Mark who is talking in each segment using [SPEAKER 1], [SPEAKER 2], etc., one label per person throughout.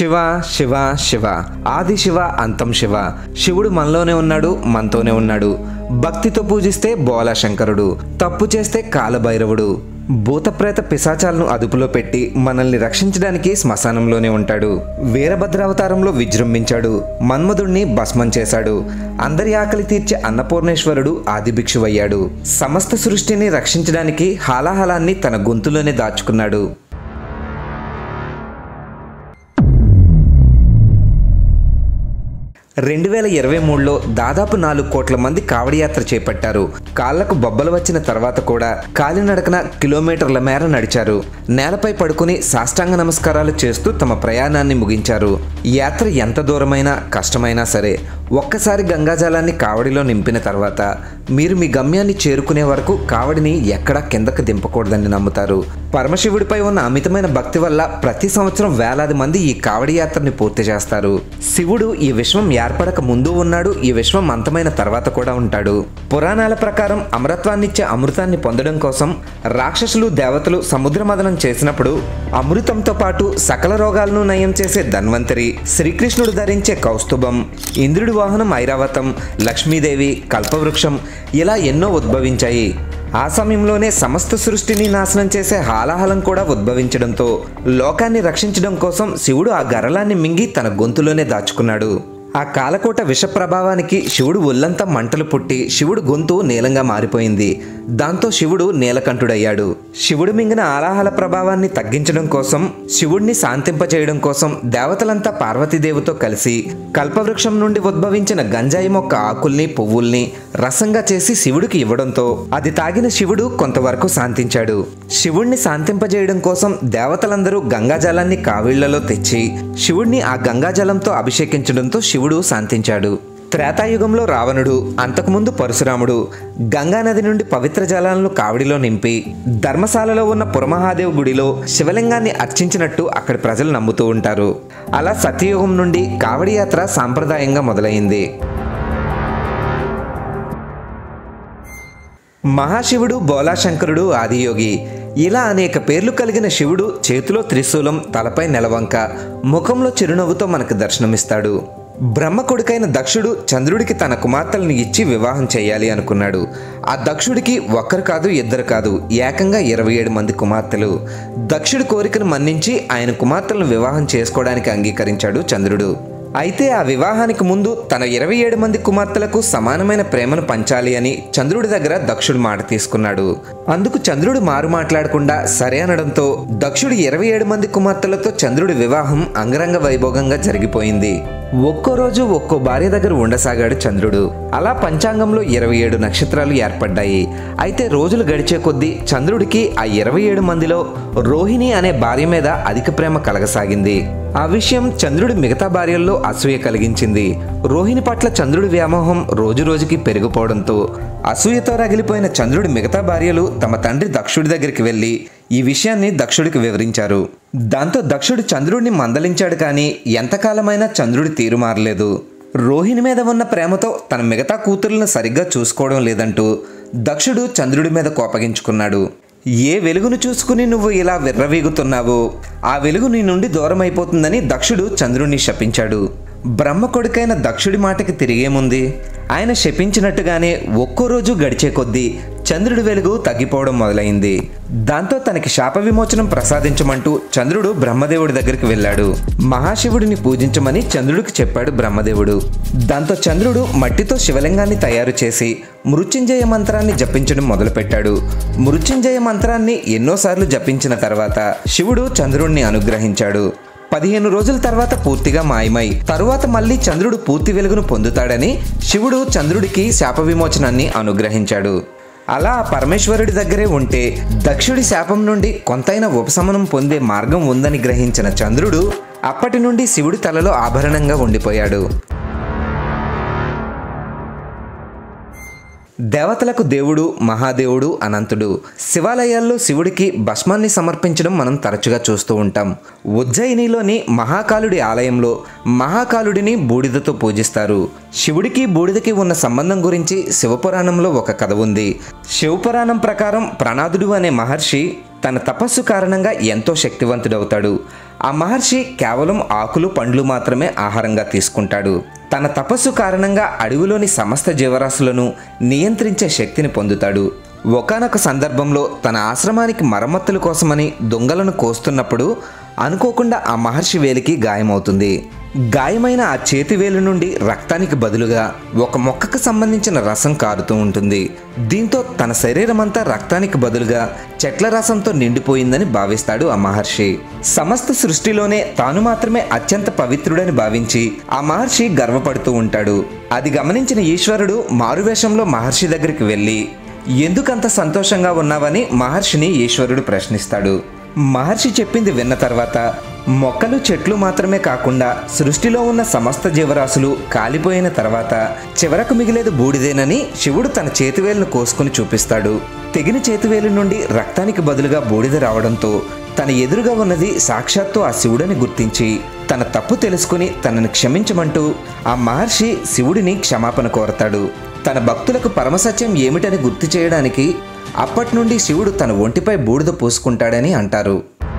[SPEAKER 1] శివ శివ శివ ఆది శివ అంతం శివ శివుడు మనలోనే ఉన్నాడు మనతోనే ఉన్నాడు భక్తితో పూజిస్తే బోలా శంకరుడు తప్పు చేస్తే కాలభైరవుడు భూతప్రేత పిశాచాలను అదుపులో పెట్టి మనల్ని రక్షించడానికి శ్మశానంలోనే ఉంటాడు వీరభద్రావతారంలో విజృంభించాడు మన్మధుడిని భస్మం చేశాడు అందరి ఆకలి తీర్చే అన్నపూర్ణేశ్వరుడు ఆదిభిక్షువయ్యాడు సమస్త సృష్టిని రక్షించడానికి హాలాహలాన్ని తన గొంతులోనే దాచుకున్నాడు రెండు వేల ఇరవై మూడులో దాదాపు నాలుగు కోట్ల మంది కావడి యాత్ర చేపట్టారు కాళ్లకు బొబ్బలు వచ్చిన తర్వాత కూడా కాలినడకన కిలోమీటర్ల మేర నడిచారు నేలపై పడుకుని సాష్టాంగ నమస్కారాలు చేస్తూ తమ ప్రయాణాన్ని ముగించారు యాత్ర ఎంత దూరమైనా కష్టమైనా సరే ఒక్కసారి గంగాజలాన్ని కావడిలో నింపిన తర్వాత మీరు మీ గమ్యాన్ని చేరుకునే వరకు కావడిని ఎక్కడా కిందకు దింపకూడదని నమ్ముతారు పరమశివుడిపై ఉన్న అమితమైన భక్తి వల్ల ప్రతి సంవత్సరం వేలాది మంది ఈ కావడి యాత్రని పూర్తి చేస్తారు శివుడు ఈ విశ్వం ఏర్పడక ముందు ఉన్నాడు ఈ విశ్వం అంతమైన తర్వాత కూడా ఉంటాడు పురాణాల ప్రకారం అమరత్వాన్నిచ్చే అమృతాన్ని పొందడం కోసం రాక్షసులు దేవతలు సముద్ర మదనం చేసినప్పుడు అమృతంతో పాటు సకల రోగాలను నయం చేసే ధన్వంతరి శ్రీకృష్ణుడు ధరించే కౌస్తుభం ఇంద్రుడి వాహనం ఐరావతం లక్ష్మీదేవి కల్పవృక్షం ఇలా ఎన్నో ఉద్భవించాయి ఆ సమయంలోనే సమస్త సృష్టిని నాశనం చేసే హాలాహలం కూడా ఉద్భవించడంతో లోకాన్ని రక్షించడం కోసం శివుడు ఆ గరళాన్ని మింగి తన గొంతులోనే దాచుకున్నాడు ఆ కాలకోట విష ప్రభావానికి శివుడు ఒళ్ళంతా మంటలు పుట్టి శివుడు గొంతు నీలంగా మారిపోయింది దాంతో శివుడు నీలకంఠుడయ్యాడు శివుడు మింగిన ఆలాహల ప్రభావాన్ని తగ్గించడం కోసం శివుడిని శాంతింపచేయడం కోసం దేవతలంతా పార్వతీదేవితో కలిసి కల్పవృక్షం నుండి ఉద్భవించిన గంజాయి మొక్క ఆకుల్ని పువ్వుల్ని రసంగా చేసి శివుడికి ఇవ్వడంతో అది తాగిన శివుడు కొంతవరకు శాంతించాడు శివుణ్ణి శాంతింపజేయడం కోసం దేవతలందరూ గంగాజలాన్ని కావిళ్లలో తెచ్చి శివుణ్ణి ఆ గంగాజలంతో అభిషేకించడంతో శివుడు శాంతించాడు త్రేతాయుగంలో రావణుడు అంతకుముందు పరశురాముడు గంగానది నుండి పవిత్ర జలాలను కావిడిలో నింపి ధర్మశాలలో ఉన్న పురమహాదేవ్ గుడిలో శివలింగాన్ని అర్చించినట్టు అక్కడి ప్రజలు నమ్ముతూ ఉంటారు అలా సత్యయుగం నుండి కావడి యాత్ర సాంప్రదాయంగా మొదలైంది మహాశివుడు బోలాశంకరుడు ఆదియోగి ఇలా అనేక పేర్లు కలిగిన శివుడు చేతిలో త్రిశూలం తలపై నెలవంక ముఖంలో చిరునవ్వుతో మనకు దర్శనమిస్తాడు బ్రహ్మ కొడుకైన దక్షుడు చంద్రుడికి తన కుమార్తెలను ఇచ్చి వివాహం చేయాలి అనుకున్నాడు ఆ దక్షుడికి ఒక్కరు కాదు ఇద్దరు కాదు ఏకంగా ఇరవై ఏడు మంది కుమార్తెలు దక్షుడి కోరికను మన్నించి ఆయన కుమార్తెలను వివాహం చేసుకోవడానికి అంగీకరించాడు చంద్రుడు అయితే ఆ వివాహానికి ముందు తన ఇరవై ఏడు మంది కుమార్తెలకు సమానమైన ప్రేమను పంచాలి అని చంద్రుడి దగ్గర దక్షుడు మాట తీసుకున్నాడు అందుకు చంద్రుడు మారు మాట్లాడకుండా సరే అనడంతో దక్షుడి ఇరవై ఏడు మంది కుమార్తెలతో చంద్రుడి వివాహం అంగరంగ వైభోగంగా జరిగిపోయింది ఒక్కో రోజు ఒక్కో భార్య దగ్గర ఉండసాగాడు చంద్రుడు అలా పంచాంగంలో ఇరవై ఏడు నక్షత్రాలు ఏర్పడ్డాయి అయితే రోజులు గడిచే కొద్దీ చంద్రుడికి ఆ ఇరవై ఏడు మందిలో రోహిణి అనే భార్య మీద అధిక ప్రేమ కలగసాగింది ఆ విషయం చంద్రుడి మిగతా భార్యల్లో అసూయ కలిగించింది రోహిణి పట్ల చంద్రుడి వ్యామోహం రోజు రోజుకి పెరిగిపోవడంతో అసూయతో రగిలిపోయిన చంద్రుడి మిగతా భార్యలు తమ తండ్రి దక్షుడి దగ్గరికి వెళ్ళి ఈ విషయాన్ని దక్షుడికి వివరించారు దాంతో దక్షుడు చంద్రుడిని మందలించాడు కానీ ఎంతకాలమైనా చంద్రుడి తీరు మారలేదు రోహిణి మీద ఉన్న ప్రేమతో తన మిగతా కూతుర్లను సరిగ్గా చూసుకోవడం లేదంటూ దక్షుడు చంద్రుడి మీద కోపగించుకున్నాడు ఏ వెలుగును చూసుకుని నువ్వు ఇలా విర్రవీగుతున్నావో ఆ వెలుగు నీ నుండి దూరం అయిపోతుందని దక్షుడు చంద్రుణ్ణి శపించాడు బ్రహ్మ కొడుకైన దక్షుడి మాటకి తిరిగేముంది ఆయన శపించినట్టుగానే ఒక్కో రోజు గడిచే కొద్దీ చంద్రుడి వెలుగు తగ్గిపోవడం మొదలైంది దాంతో తనకి శాప విమోచనం ప్రసాదించమంటూ చంద్రుడు బ్రహ్మదేవుడి దగ్గరికి వెళ్ళాడు మహాశివుడిని పూజించమని చంద్రుడికి చెప్పాడు బ్రహ్మదేవుడు దాంతో చంద్రుడు మట్టితో శివలింగాన్ని తయారు చేసి మృత్యుంజయ మంత్రాన్ని జపించడం మొదలుపెట్టాడు మృత్యుంజయ మంత్రాన్ని ఎన్నోసార్లు జపించిన తర్వాత శివుడు చంద్రుణ్ణి అనుగ్రహించాడు పదిహేను రోజుల తర్వాత పూర్తిగా మాయమై తరువాత మళ్ళీ చంద్రుడు పూర్తి వెలుగును పొందుతాడని శివుడు చంద్రుడికి శాప విమోచనాన్ని అనుగ్రహించాడు అలా ఆ పరమేశ్వరుడి దగ్గరే ఉంటే దక్షుడి శాపం నుండి కొంతైన ఉపశమనం పొందే మార్గం ఉందని గ్రహించిన చంద్రుడు అప్పటి నుండి శివుడి తలలో ఆభరణంగా ఉండిపోయాడు దేవతలకు దేవుడు మహాదేవుడు అనంతుడు శివాలయాల్లో శివుడికి భస్మాన్ని సమర్పించడం మనం తరచుగా చూస్తూ ఉంటాం ఉజ్జయినిలోని మహాకాలుడి ఆలయంలో మహాకాలుడిని బూడిదతో పూజిస్తారు శివుడికి బూడిదకి ఉన్న సంబంధం గురించి శివపురాణంలో ఒక కథ ఉంది శివపురాణం ప్రకారం ప్రణాదుడు అనే మహర్షి తన తపస్సు కారణంగా ఎంతో శక్తివంతుడవుతాడు ఆ మహర్షి కేవలం ఆకులు పండ్లు మాత్రమే ఆహారంగా తీసుకుంటాడు తన తపస్సు కారణంగా అడవిలోని సమస్త జీవరాశులను నియంత్రించే శక్తిని పొందుతాడు ఒకానొక సందర్భంలో తన ఆశ్రమానికి మరమ్మతుల కోసమని దొంగలను కోస్తున్నప్పుడు అనుకోకుండా ఆ మహర్షి వేలికి గాయమవుతుంది గాయమైన ఆ చేతి వేలు నుండి రక్తానికి బదులుగా ఒక మొక్కకు సంబంధించిన రసం కారుతూ ఉంటుంది దీంతో తన శరీరం అంతా రక్తానికి బదులుగా చెట్ల రసంతో నిండిపోయిందని భావిస్తాడు ఆ మహర్షి సమస్త సృష్టిలోనే తాను మాత్రమే అత్యంత పవిత్రుడని భావించి ఆ మహర్షి గర్వపడుతూ ఉంటాడు అది గమనించిన ఈశ్వరుడు మారువేషంలో మహర్షి దగ్గరికి వెళ్ళి ఎందుకంత సంతోషంగా ఉన్నావని మహర్షిని ఈశ్వరుడు ప్రశ్నిస్తాడు మహర్షి చెప్పింది విన్న తర్వాత మొక్కలు చెట్లు మాత్రమే కాకుండా సృష్టిలో ఉన్న సమస్త జీవరాశులు కాలిపోయిన తర్వాత చివరకు మిగిలేది బూడిదేనని శివుడు తన చేతివేలును కోసుకుని చూపిస్తాడు తెగిన చేతివేలు నుండి రక్తానికి బదులుగా బూడిద రావడంతో తన ఎదురుగా ఉన్నది సాక్షాత్తు ఆ శివుడని గుర్తించి తన తప్పు తెలుసుకుని తనని క్షమించమంటూ ఆ మహర్షి శివుడిని క్షమాపణ కోరతాడు తన భక్తులకు పరమసత్యం ఏమిటని గుర్తు చేయడానికి అప్పటి నుండి శివుడు తన ఒంటిపై బూడిద పూసుకుంటాడని అంటారు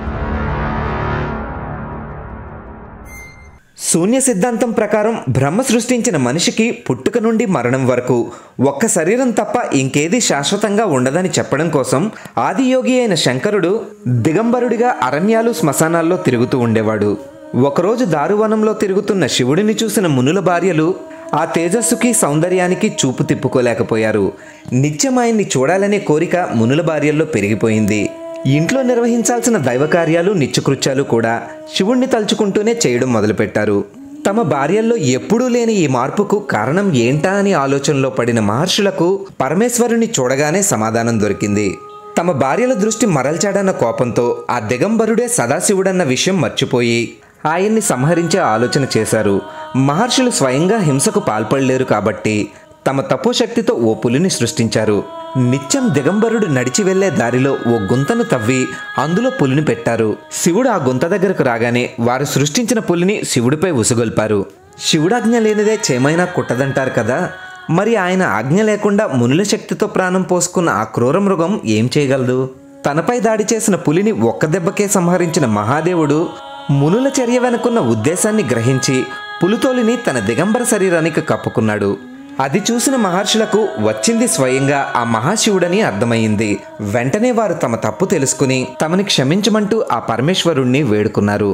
[SPEAKER 1] శూన్య సిద్ధాంతం ప్రకారం బ్రహ్మ సృష్టించిన మనిషికి పుట్టుక నుండి మరణం వరకు ఒక్క శరీరం తప్ప ఇంకేది శాశ్వతంగా ఉండదని చెప్పడం కోసం ఆదియోగి అయిన శంకరుడు దిగంబరుడిగా అరణ్యాలు శ్మశానాల్లో తిరుగుతూ ఉండేవాడు ఒకరోజు దారువనంలో తిరుగుతున్న శివుడిని చూసిన మునుల భార్యలు ఆ తేజస్సుకి సౌందర్యానికి చూపు తిప్పుకోలేకపోయారు నిత్యం ఆయన్ని చూడాలనే కోరిక మునుల భార్యల్లో పెరిగిపోయింది ఇంట్లో నిర్వహించాల్సిన దైవ కార్యాలు నిత్యకృత్యాలు కూడా శివుణ్ణి తలుచుకుంటూనే చేయడం మొదలుపెట్టారు తమ భార్యల్లో ఎప్పుడూ లేని ఈ మార్పుకు కారణం ఏంటా అని ఆలోచనలో పడిన మహర్షులకు పరమేశ్వరుని చూడగానే సమాధానం దొరికింది తమ భార్యల దృష్టి మరల్చాడన్న కోపంతో ఆ దిగంబరుడే సదాశివుడన్న విషయం మర్చిపోయి ఆయన్ని సంహరించే ఆలోచన చేశారు మహర్షులు స్వయంగా హింసకు పాల్పడలేరు కాబట్టి తమ తపోశక్తితో ఓ పులిని సృష్టించారు నిత్యం దిగంబరుడు నడిచి వెళ్లే దారిలో ఓ గుంతను తవ్వి అందులో పులిని పెట్టారు శివుడు ఆ గుంత దగ్గరకు రాగానే వారు సృష్టించిన పులిని శివుడిపై ఉసుగొల్పారు శివుడాజ్ఞ లేనిదే చేమైనా కుట్టదంటారు కదా మరి ఆయన ఆజ్ఞ లేకుండా మునుల శక్తితో ప్రాణం పోసుకున్న ఆ క్రూర మృగం ఏం చేయగలదు తనపై దాడి చేసిన పులిని ఒక్క దెబ్బకే సంహరించిన మహాదేవుడు మునుల చర్య వెనుకున్న ఉద్దేశాన్ని గ్రహించి పులితోలిని తన దిగంబర శరీరానికి కప్పుకున్నాడు అది చూసిన మహర్షులకు వచ్చింది స్వయంగా ఆ మహాశివుడని అర్థమైంది వెంటనే వారు తమ తప్పు తెలుసుకుని తమని క్షమించమంటూ ఆ పరమేశ్వరుణ్ణి వేడుకున్నారు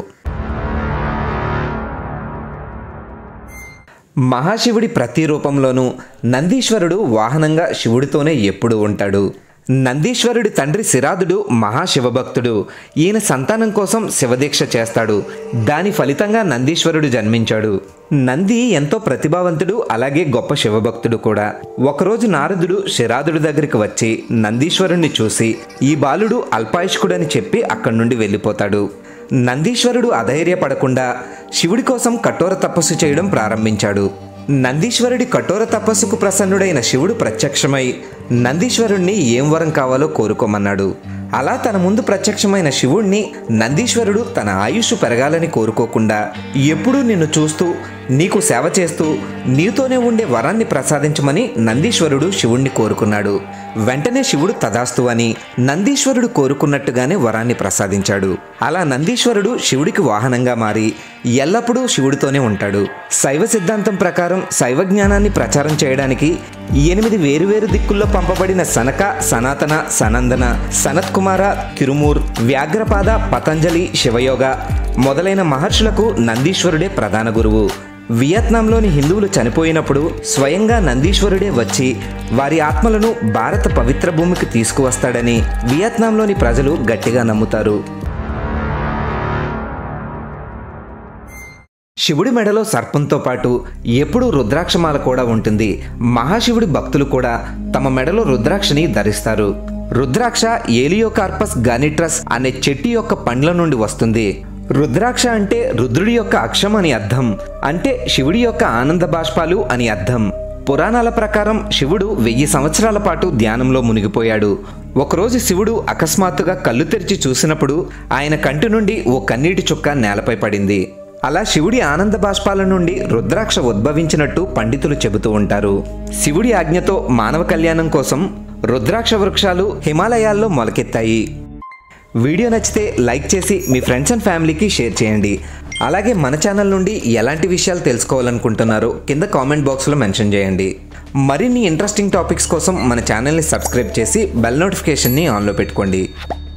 [SPEAKER 1] మహాశివుడి ప్రతి రూపంలోనూ నందీశ్వరుడు వాహనంగా శివుడితోనే ఎప్పుడూ ఉంటాడు నందీశ్వరుడి తండ్రి శిరాదుడు మహాశివభక్తుడు ఈయన సంతానం కోసం శివదీక్ష చేస్తాడు దాని ఫలితంగా నందీశ్వరుడు జన్మించాడు నంది ఎంతో ప్రతిభావంతుడు అలాగే గొప్ప శివభక్తుడు కూడా ఒకరోజు నారదుడు శిరాదుడి దగ్గరికి వచ్చి నందీశ్వరుణ్ణి చూసి ఈ బాలుడు అల్పాయుష్కుడని చెప్పి అక్కడి నుండి వెళ్ళిపోతాడు నందీశ్వరుడు అధైర్యపడకుండా శివుడి కోసం కఠోర తపస్సు చేయడం ప్రారంభించాడు నందీశ్వరుడి కఠోర తపస్సుకు ప్రసన్నుడైన శివుడు ప్రత్యక్షమై నందీశ్వరుణ్ణి ఏం వరం కావాలో కోరుకోమన్నాడు అలా తన ముందు ప్రత్యక్షమైన శివుణ్ణి నందీశ్వరుడు తన ఆయుష్ పెరగాలని కోరుకోకుండా ఎప్పుడూ నిన్ను చూస్తూ నీకు సేవ చేస్తూ నీతోనే ఉండే వరాన్ని ప్రసాదించమని నందీశ్వరుడు శివుణ్ణి కోరుకున్నాడు వెంటనే శివుడు తదాస్తు అని నందీశ్వరుడు కోరుకున్నట్టుగానే వరాన్ని ప్రసాదించాడు అలా నందీశ్వరుడు శివుడికి వాహనంగా మారి ఎల్లప్పుడూ శివుడితోనే ఉంటాడు శైవ సిద్ధాంతం ప్రకారం శైవ జ్ఞానాన్ని ప్రచారం చేయడానికి ఎనిమిది వేరువేరు దిక్కుల్లో పంపబడిన సనక సనాతన సనందన సనత్ కుమార తిరుమూర్ వ్యాఘ్రపాద పతంజలి శివయోగ మొదలైన మహర్షులకు నందీశ్వరుడే ప్రధాన గురువు వియత్నాంలోని హిందువులు చనిపోయినప్పుడు స్వయంగా నందీశ్వరుడే వచ్చి వారి ఆత్మలను భారత పవిత్ర భూమికి తీసుకువస్తాడని వియత్నాంలోని ప్రజలు గట్టిగా నమ్ముతారు శివుడి మెడలో సర్పంతో పాటు ఎప్పుడూ రుద్రాక్షమాల కూడా ఉంటుంది మహాశివుడి భక్తులు కూడా తమ మెడలో రుద్రాక్షని ధరిస్తారు రుద్రాక్ష ఏలియోకార్పస్ గానిట్రస్ అనే చెట్టు యొక్క పండ్ల నుండి వస్తుంది రుద్రాక్ష అంటే రుద్రుడి యొక్క అక్షం అని అర్థం అంటే శివుడి యొక్క ఆనంద బాష్పాలు అని అర్థం పురాణాల ప్రకారం శివుడు వెయ్యి సంవత్సరాల పాటు ధ్యానంలో మునిగిపోయాడు ఒకరోజు శివుడు అకస్మాత్తుగా కళ్ళు తెరిచి చూసినప్పుడు ఆయన కంటి నుండి ఓ కన్నీటి చుక్క నేలపై పడింది అలా శివుడి ఆనంద బాష్పాల నుండి రుద్రాక్ష ఉద్భవించినట్టు పండితులు చెబుతూ ఉంటారు శివుడి ఆజ్ఞతో మానవ కళ్యాణం కోసం రుద్రాక్ష వృక్షాలు హిమాలయాల్లో మొలకెత్తాయి వీడియో నచ్చితే లైక్ చేసి మీ ఫ్రెండ్స్ అండ్ ఫ్యామిలీకి షేర్ చేయండి అలాగే మన ఛానల్ నుండి ఎలాంటి విషయాలు తెలుసుకోవాలనుకుంటున్నారో కింద కామెంట్ బాక్స్లో మెన్షన్ చేయండి మరిన్ని ఇంట్రెస్టింగ్ టాపిక్స్ కోసం మన ఛానల్ని సబ్స్క్రైబ్ చేసి బెల్ నోటిఫికేషన్ని ఆన్లో పెట్టుకోండి